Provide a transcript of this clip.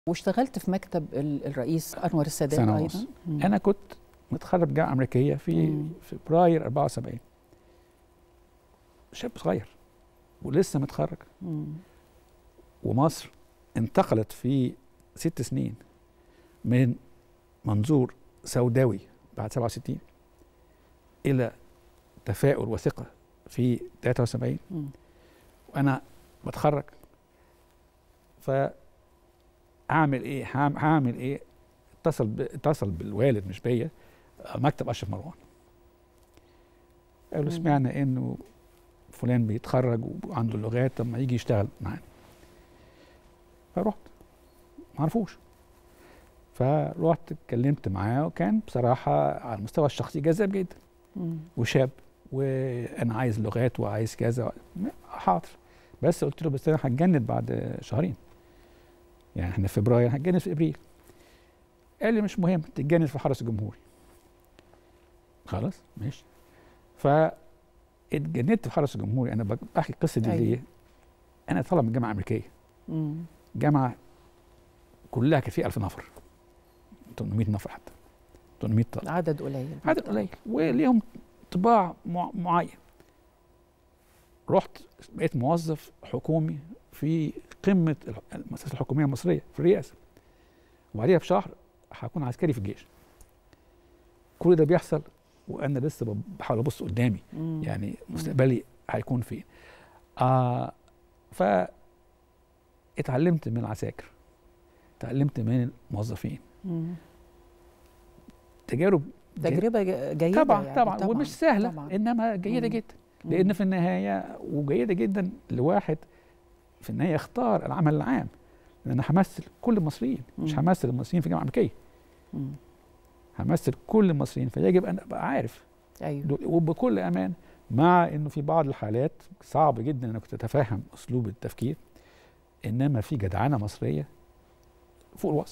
واشتغلت في مكتب ال- الرئيس انور السادات سنة ايضا ونص. مم. انا كنت متخرج من جامعه امريكيه في مم. فبراير 74 شاب صغير ولسه متخرج مم. ومصر انتقلت في ست سنين من منظور سوداوي بعد 67 الى تفاؤل وثقه في 73 مم. وانا بتخرج فاعمل ايه هعم- هعمل ايه اتصل ب... اتصل بالوالد مش بيا آه، مكتب اشرف مروان قالوا مم. سمعنا انه فلان بيتخرج وعنده اللغات طب ما يجي يشتغل معانا فرحت ما عرفوش فرحت اتكلمت معاه وكان بصراحه على المستوى الشخصي جذاب جدا مم. وشاب وانا عايز لغات وعايز كذا حاضر بس قلت له بس انا هتجند بعد شهرين يعني احنا في فبراير هتجند في ابريل قال لي مش مهم تتجند في الحرس الجمهوري خلاص ماشي ف اتجندت في الحرس الجمهوري انا بحكي القصه دي أيوة. ليه انا طالع من جامعه امريكيه مم. جامعه كلها كان فيها 1000 نفر 800 نفر حتى 800 طالب عدد قليل عدد قليل وليهم طباع مع- معين رحت بقيت موظف حكومي في قمه الح- المؤسسه الحكوميه المصريه في الرئاسه وبعديها بشهر هكون عسكري في الجيش كل ده بيحصل وانا لسه ب- بحاول ابص قدامي مم. يعني مستقبلي هيكون فين آه ف اتعلمت من العساكر اتعلمت من الموظفين مم. تجارب تجربه ج- جيده طبعا يعني طبعا ومش سهله طبعا. انما جيده مم. جدا لان مم. في النهايه وجيده جدا لواحد في النهايه يختار العمل العام لان انا همثل كل المصريين مش مم. همثل المصريين في الجامعه الامريكيه مم. همثل كل المصريين فيجب ان ابقى عارف ايوه دول- وبكل امان مع انه في بعض الحالات صعب جدا انك تتفهم اسلوب التفكير انما في جدعنه مصريه فوق الوصف